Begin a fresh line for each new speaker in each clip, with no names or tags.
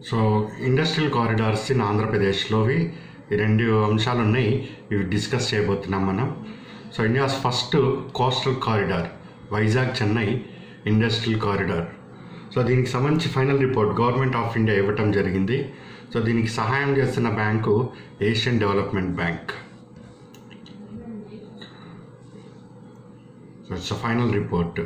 so industrial corridors in ఆంధ్రప్రదేశ్లోవి ఈ రెండు అంశాలు ఉన్నాయి ఇవి డిస్కస్ చేయబోతున్నాం మనం so India's first coastal corridor Vizag Chennai industrial corridor so దీనికి సంబంధించి final report government of India ఇవ్వటం జరిగింది సో దీనికి సహాయం చేస్తున్న bank Asian Development Bank so it's final report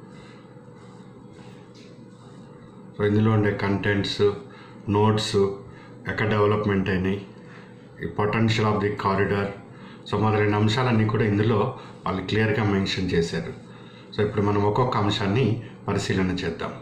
so ఇందులో ఉండే కంటెంట్స్ నోట్స్ ఎక్కడ డెవలప్మెంట్ అయినాయి ఈ potential of the corridor so మొదలైన అంశాలన్నీ కూడా ఇందులో వాళ్ళు క్లియర్గా మెన్షన్ చేశారు సో ఇప్పుడు మనం ఒక్కొక్క అంశాన్ని పరిశీలన చేద్దాం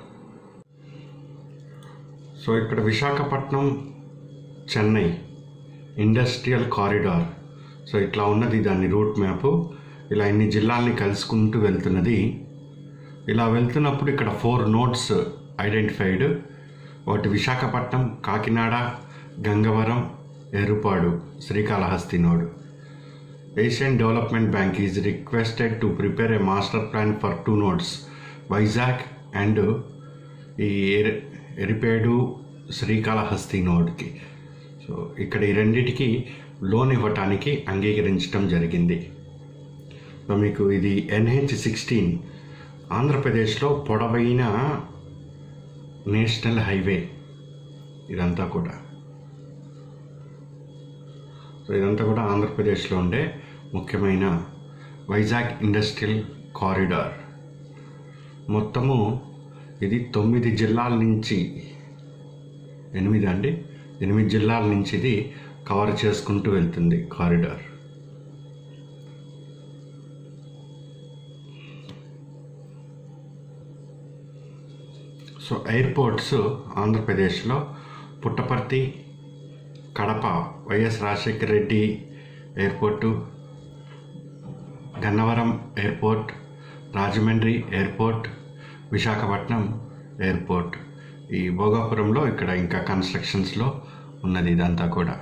సో ఇక్కడ Visakhapatnam Chennai industrial corridor so ఇట్లా ఉన్నది దాని రూట్ మ్యాప్ ఇలా ఇన్ని జిల్లాల్ని కలుసుకుంటూ వెళ్తున్నది ఇలా వెళ్తున్నప్పుడు ఇక్కడ ఫోర్ నోట్స్ ఐడెంటిఫైడ్ ఒకటి Visakhapatnam Kakinada Gangavaram Yerpedu Srikalahasti node Asian Development Bank is requested to prepare a master plan for two nodes Vizag and ఈ ఎరి ఎరిపేడు శ్రీకాళహస్తి నోడ్కి సో ఇక్కడ ఈ రెండిటికి లోన్ ఇవ్వటానికి అంగీకరించడం జరిగింది సో మీకు ఇది ఎన్హెచ్ సిక్స్టీన్ ఆంధ్రప్రదేశ్లో పొడవైన నేషనల్ హైవే ఇదంతా కూడా సో ఇదంతా కూడా ఆంధ్రప్రదేశ్లో ఉండే ముఖ్యమైన వైజాగ్ ఇండస్ట్రియల్ కారిడార్ మొత్తము ఇది తొమ్మిది జిల్లాల నుంచి ఎనిమిది అండి ఎనిమిది జిల్లాల నుంచి ఇది కవర్ చేసుకుంటూ వెళ్తుంది కారిడార్ సో ఎయిర్పోర్ట్స్ ఆంధ్రప్రదేశ్లో Puttaparthi Kadapa YS Rajasekhara Reddy airport Gannavaram airport Rajahmundry airport Visakhapatnam airport ఈ భోగాపురంలో ఇక్కడ ఇంకా కన్స్ట్రక్షన్స్లో ఉన్నది ఇదంతా కూడా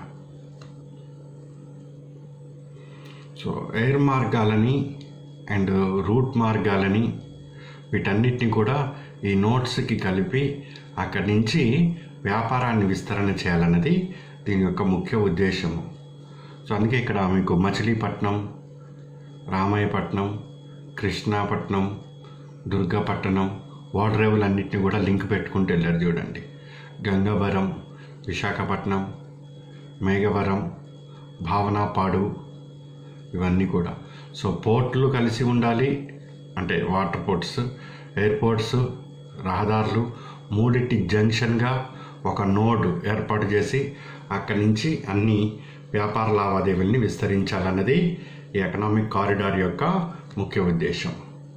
సో ఎయిర్ మార్గాలని అండ్ రూట్ మార్గాలని వీటన్నిటిని కూడా ఈ నోట్స్కి కలిపి అక్కడి నుంచి వ్యాపారాన్ని విస్తరణ చేయాలన్నది దీని యొక్క ముఖ్య ఉద్దేశము సో అందుకే ఇక్కడ మీకు మచిలీపట్నం రామాయపట్నం కృష్ణాపట్నం దుర్గాపట్నం ఓడరేవులు అన్నింటినీ కూడా లింక్ పెట్టుకుంటూ వెళ్ళారు చూడండి గంగవరం విశాఖపట్నం మేఘవరం భావనాపాడు ఇవన్నీ కూడా సో పోర్ట్లు కలిసి ఉండాలి అంటే వాటర్ పోర్ట్స్ ఎయిర్పోర్ట్స్ రహదారులు మూడింటి జంక్షన్గా ఒక నోడ్ ఏర్పాటు చేసి అక్కడి నుంచి అన్ని వ్యాపార లావాదేవీల్ని విస్తరించాలన్నది ఈ ఎకనామిక్ కారిడార్ యొక్క ముఖ్య ఉద్దేశం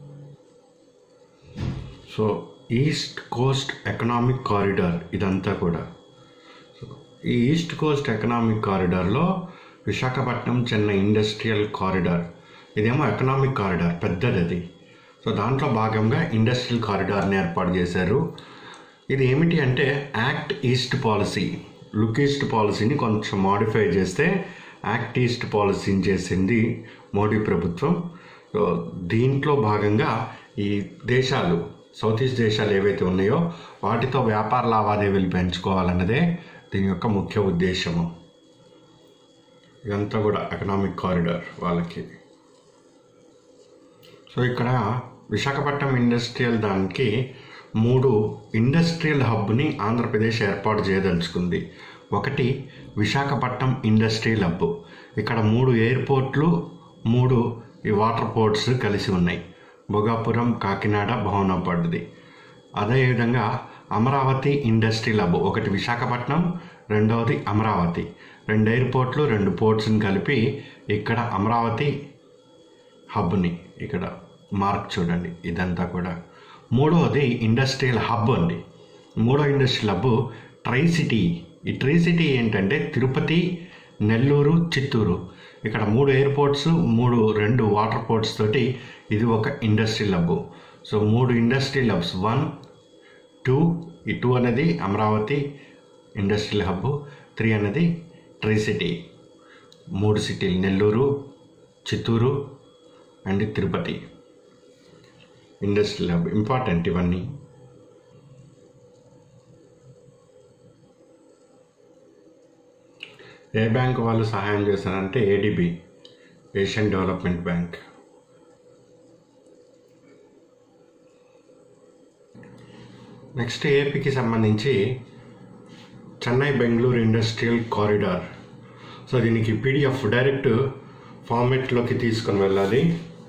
so east coast economic corridor ఇదంతా కూడా సో ఈ ఈస్ట్ కోస్ట్ ఎకనామిక్ కారిడార్లో విశాఖపట్నం చెన్నై ఇండస్ట్రియల్ కారిడార్ ఇదేమో ఎకనామిక్ కారిడార్ పెద్దది అది సో దాంట్లో భాగంగా ఇండస్ట్రియల్ కారిడార్ని ఏర్పాటు చేశారు ఇది ఏమిటి అంటే act east policy look east పాలసీని కొంచెం మాడిఫై చేస్తే యాక్ట్ ఈస్ట్ పాలసీని చేసింది మోడీ ప్రభుత్వం సో దీంట్లో భాగంగా ఈ దేశాలు సౌత్ ఈస్ట్ దేశాలు ఏవైతే ఉన్నాయో వాటితో వ్యాపార లావాదేవీలు పెంచుకోవాలన్నదే దీని యొక్క ముఖ్య ఉద్దేశము ఇదంతా కూడా ఎకనామిక్ కారిడార్ వాళ్ళకి సో ఇక్కడ విశాఖపట్నం ఇండస్ట్రియల్ దానికి మూడు ఇండస్ట్రియల్ హబ్ని ఆంధ్రప్రదేశ్ ఏర్పాటు చేయదలుచుకుంది ఒకటి విశాఖపట్నం ఇండస్ట్రియల్ హబ్ ఇక్కడ మూడు ఎయిర్పోర్ట్లు మూడు ఈ వాటర్ పోర్ట్స్ కలిసి ఉన్నాయి భోగాపురం కాకినాడ భవనపడ్డది అదేవిధంగా అమరావతి ఇండస్ట్రియల్ హబ్ ఒకటి విశాఖపట్నం రెండవది అమరావతి రెండు ఎయిర్పోర్ట్లు రెండు పోర్ట్స్ని కలిపి ఇక్కడ అమరావతి హబ్ని ఇక్కడ మార్క్ చూడండి ఇదంతా కూడా మూడవది ఇండస్ట్రియల్ హబ్ అండి మూడో ఇండస్ట్రియల్ హబ్ ట్రై సిటీ ఈ ట్రై సిటీ ఏంటంటే తిరుపతి నెల్లూరు చిత్తూరు ఇక్కడ మూడు ఎయిర్పోర్ట్స్ మూడు రెండు వాటర్ పోర్ట్స్ తోటి ఇది ఒక ఇండస్ట్రియల్ హబ్ సో మూడు ఇండస్ట్రియల్ హబ్స్ వన్ టూ ఈ టూ అనేది అమరావతి ఇండస్ట్రియల్ హబ్ త్రీ అనేది ట్రై సిటీ మూడు సిటీలు Nellore Chittoor and Tirupati industrial hub important ఇవన్నీ ఏ బ్యాంక్ వాళ్ళు సహాయం చేస్తారంటే ADB Asian Development Bank next ఏపీకి సంబంధించి Chennai Bengaluru industrial corridor so దీనికి పీడిఎఫ్ డైరెక్ట్ ఫార్మెట్లోకి తీసుకొని వెళ్ళాలి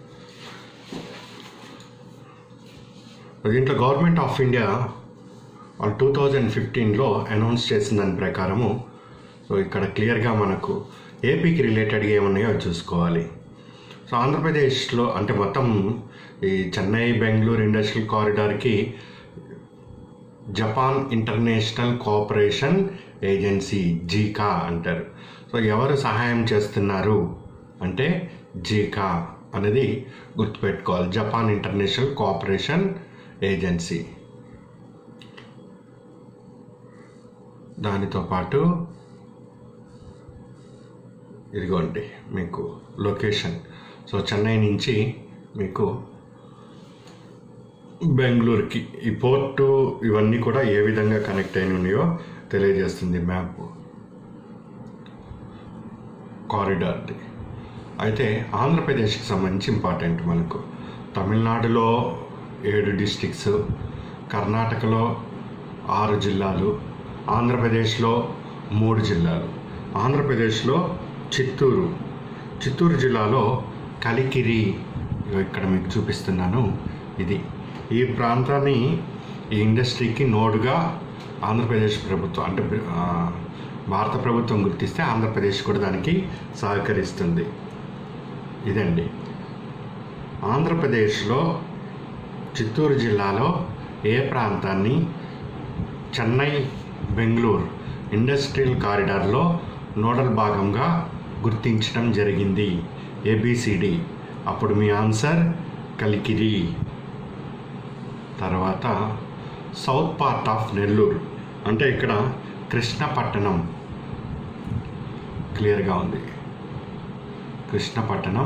దీంట్లో గవర్నమెంట్ ఆఫ్ ఇండియా వాళ్ళు టూ థౌజండ్ ఫిఫ్టీన్లో అనౌన్స్ చేసిన దాని ప్రకారము సో ఇక్కడ క్లియర్గా మనకు ఏపీకి రిలేటెడ్గా ఏమున్నాయో అది చూసుకోవాలి సో ఆంధ్రప్రదేశ్లో అంటే మొత్తం ఈ చెన్నై బెంగళూరు ఇండస్ట్రియల్ కారిడార్కి Japan International Cooperation Agency JICA అంటారు సో ఎవరు సహాయం చేస్తున్నారు అంటే జీకా అనేది గుర్తుపెట్టుకోవాలి జపాన్ ఇంటర్నేషనల్ కోఆపరేషన్ ఏజెన్సీ దానితో పాటు ఇదిగోండి మీకు లొకేషన్ సో చెన్నై నుంచి మీకు బెంగళూరుకి ఈ పోర్టు ఇవన్నీ కూడా ఏ విధంగా కనెక్ట్ అయిన ఉన్నాయో తెలియజేస్తుంది మ్యాప్ కారిడార్ది అయితే ఆంధ్రప్రదేశ్కి సంబంధించి ఇంపార్టెంట్ మనకు తమిళనాడులో ఏడు డిస్టిక్స్ కర్ణాటకలో ఆరు జిల్లాలు ఆంధ్రప్రదేశ్లో మూడు జిల్లాలు ఆంధ్రప్రదేశ్లో చిత్తూరు చిత్తూరు జిల్లాలో కలికిరి ఇగో ఇక్కడ మీకు చూపిస్తున్నాను ఇది ఈ ప్రాంతాన్ని ఈ ఇండస్ట్రీకి నోడుగా ఆంధ్రప్రదేశ్ ప్రభుత్వం అంటే ఆ, భారత ప్రభుత్వం గుర్తిస్తే ఆంధ్రప్రదేశ్ కూడా దానికి సహకరిస్తుంది ఇదండి ఆంధ్రప్రదేశ్లో చిత్తూరు జిల్లాలో ఏ ప్రాంతాన్ని చెన్నై బెంగళూరు ఇండస్ట్రియల్ కారిడార్లో నోడల్ భాగంగా గుర్తించడం జరిగింది ఏబిసిడి అప్పుడు మీ ఆన్సర్ కలికిరి తర్వాత సౌత్ పార్ట్ ఆఫ్ నెల్లూరు అంటే ఇక్కడ కృష్ణపట్టణం క్లియర్గా ఉంది కృష్ణపట్టణం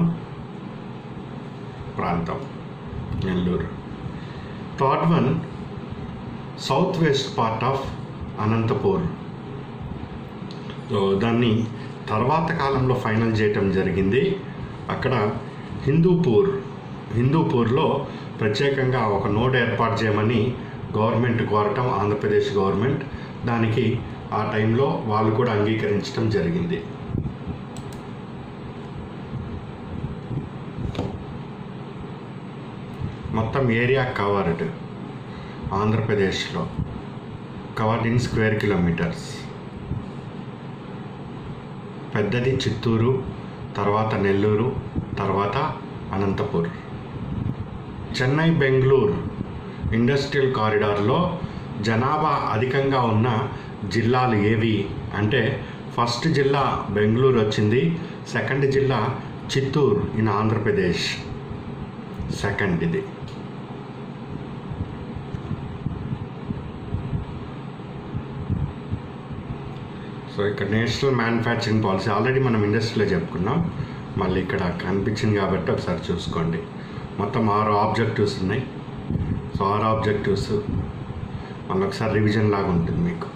ప్రాంతం Nellore third one south west part of Anantapur so దాన్ని తర్వాత కాలంలో ఫైనల్ చేయటం జరిగింది అక్కడ హిందూపూర్ హిందూపూర్లో ప్రత్యేకంగా ఒక నోడ్ ఏర్పాటు చేయమని గవర్నమెంట్ కోరటం ఆంధ్రప్రదేశ్ గవర్నమెంట్ దానికి ఆ టైంలో వాళ్ళు కూడా అంగీకరించడం జరిగింది మొత్తం ఏరియా కవర్డ్ ఆంధ్రప్రదేశ్లో కవర్డ్ ఇన్ స్క్వేర్ కిలోమీటర్స్ పెద్దది చిత్తూరు తర్వాత నెల్లూరు తర్వాత అనంతపూర్ చెన్నై బెంగళూరు ఇండస్ట్రియల్ కారిడార్లో జనాభా అధికంగా ఉన్న జిల్లాలు ఏవి అంటే ఫస్ట్ జిల్లా బెంగళూరు వచ్చింది సెకండ్ జిల్లా చిత్తూరు ఇన్ ఆంధ్రప్రదేశ్ సెకండ్ ఇది సో ఇక్కడ నేషనల్ మ్యానుఫ్యాక్చరింగ్ పాలసీ ఆల్రెడీ మనం ఇండస్ట్రీలో చెప్పుకున్నాం మళ్ళీ ఇక్కడ కనిపించింది కాబట్టి ఒకసారి చూసుకోండి మొత్తం ఆరు ఆబ్జెక్టివ్స్ ఉన్నాయి సో ఆరు ఆబ్జెక్టివ్స్ మళ్ళీ ఒకసారి రివిజన్ లాగా ఉంటుంది మీకు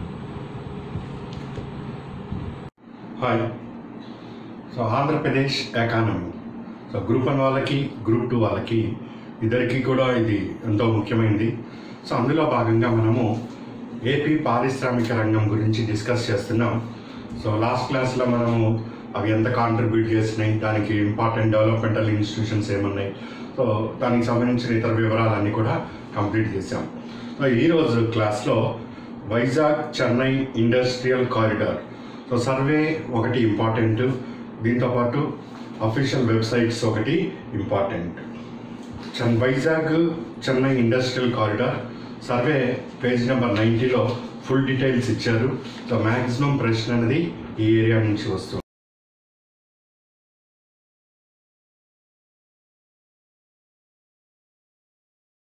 hi so Andhra Pradesh economy so group one వాళ్ళకి గ్రూప్ టూ వాళ్ళకి ఇద్దరికి కూడా ఇది ఎంతో ముఖ్యమైనది సో అందులో భాగంగా మనము ఏపీ పారిశ్రామిక రంగం గురించి డిస్కస్ చేస్తున్నాం సో లాస్ట్ క్లాస్లో మనము అవి ఎంత కాంట్రిబ్యూట్ చేసినాయి దానికి ఇంపార్టెంట్ డెవలప్మెంటల్ ఇన్స్టిట్యూషన్స్ ఏమున్నాయి సో దానికి సంబంధించిన ఇతర వివరాలన్నీ కూడా కంప్లీట్ చేసాం సో ఈరోజు క్లాస్లో Vizag Chennai industrial corridor so survey ఒకటి ఇంపార్టెంట్ దీంతోపాటు అఫీషియల్ వెబ్సైట్స్ ఒకటి ఇంపార్టెంట్ చెన్ Vizag Chennai industrial corridor survey page number నైంటీలో ఫుల్ డీటెయిల్స్ ఇచ్చారు సో మ్యాక్సిమం ప్రశ్న అనేది ఈ ఏరియా నుంచి వస్తుంది